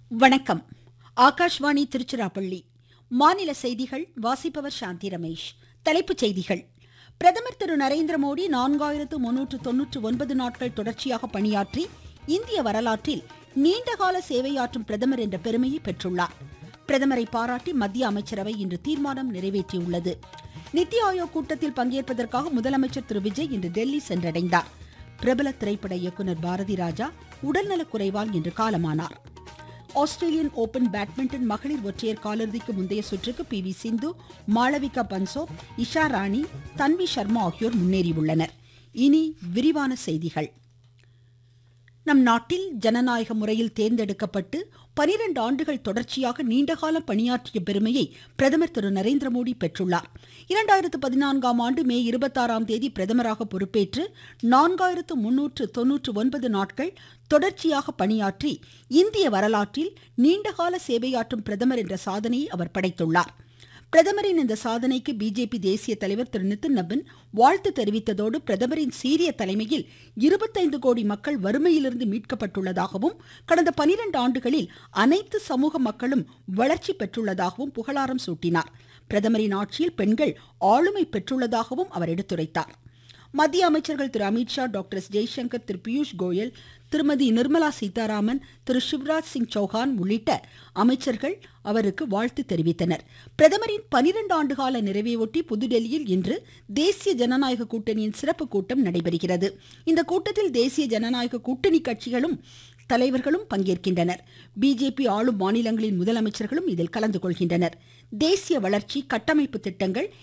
வணக்கம் ஆகாஷ்வாணி திருச்சிராப்பள்ளி மாநில செய்திகள் வாசிப்பவர் சாந்தி ரமேஷ் தலைப்புச் செய்திகள் பிரதமர் திரு நரேந்திர மோடி நான்காயிரத்து முன்னூற்று தொன்னூற்று ஒன்பது நாட்கள் தொடர்ச்சியாக பணியாற்றி இந்திய வரலாற்றில் நீண்டகால சேவையாற்றும் பிரதமர் என்ற பெருமையை பெற்றுள்ளார் பிரதமரை பாராட்டி மத்திய அமைச்சரவை இன்று தீர்மானம் நிறைவேற்றியுள்ளது நித்தி ஆயோக் கூட்டத்தில் பங்கேற்பதற்காக முதலமைச்சர் திரு விஜய் இன்று டெல்லி சென்றடைந்தார் பிரபல திரைப்பட இயக்குனர் பாரதி ராஜா உடல்நலக் குறைவால் இன்று காலமானார் ஆஸ்திரேலியன் ஓபன் பேட்மிண்டன் மகளிர் ஒற்றையர் காலிறுதிக்கு முந்தைய சுற்றுக்கு பி வி சிந்து மாளவிகா பன்சோப் இஷா ராணி தன்வி சர்மா ஆகியோர் முன்னேறியுள்ளனர் இனி விரிவான செய்திகள் நம் நாட்டில் ஜனநாயக முறையில் தேர்ந்தெடுக்கப்பட்டு பனிரெண்டு ஆண்டுகள் தொடர்ச்சியாக நீண்டகாலம் பணியாற்றிய பெருமையை பிரதமர் திரு நரேந்திர மோடி பெற்றுள்ளார் இரண்டாயிரத்து பதினான்காம் ஆண்டு மே இருபத்தாறாம் தேதி பிரதமராக பொறுப்பேற்று நான்காயிரத்து முன்னூற்று தொன்னூற்று ஒன்பது நாட்கள் தொடர்ச்சியாக பணியாற்றி இந்திய வரலாற்றில் நீண்டகால சேவையாற்றும் பிரதமர் என்ற சாதனையை அவர் படைத்துள்ளார் பிரதமரின் இந்த சாதனைக்கு பிஜேபி தேசிய தலைவர் திரு நிதின் நபின் வாழ்த்து தெரிவித்ததோடு பிரதமரின் சீரிய தலைமையில் இருபத்தைந்து கோடி மக்கள் வறுமையிலிருந்து மீட்கப்பட்டுள்ளதாகவும் கடந்த பனிரெண்டு ஆண்டுகளில் அனைத்து சமூக மக்களும் வளர்ச்சி பெற்றுள்ளதாகவும் புகழாரம் சூட்டினார் பிரதமரின் ஆட்சியில் பெண்கள் ஆளுமை பெற்றுள்ளதாகவும் அவர் எடுத்துரைத்தார் மத்திய அமைச்சர்கள் திரு அமித்ஷா டாக்டர் எஸ் ஜெய்சங்கர் திரு பியூஷ் கோயல் திருமதி நிர்மலா சீதாராமன் திரு சிவராஜ் சிங் சௌஹான் உள்ளிட்ட அமைச்சர்கள் அவருக்கு வாழ்த்து தெரிவித்தனர் பிரதமரின் பனிரெண்டு ஆண்டுகால நிறைவையொட்டி புதுடெல்லியில் இன்று தேசிய ஜனநாயக கூட்டணியின் சிறப்பு கூட்டம் நடைபெறுகிறது இந்த கூட்டத்தில் தேசிய ஜனநாயக கூட்டணி கட்சிகளும் தலைவர்களும் பங்கேற்கின்றனர் பிஜேபி ஆளும் மாநிலங்களின் முதலமைச்சர்களும் இதில் கலந்து கொள்கின்றனர் தேசிய வளர்ச்சி கட்டமைப்பு திட்டங்கள்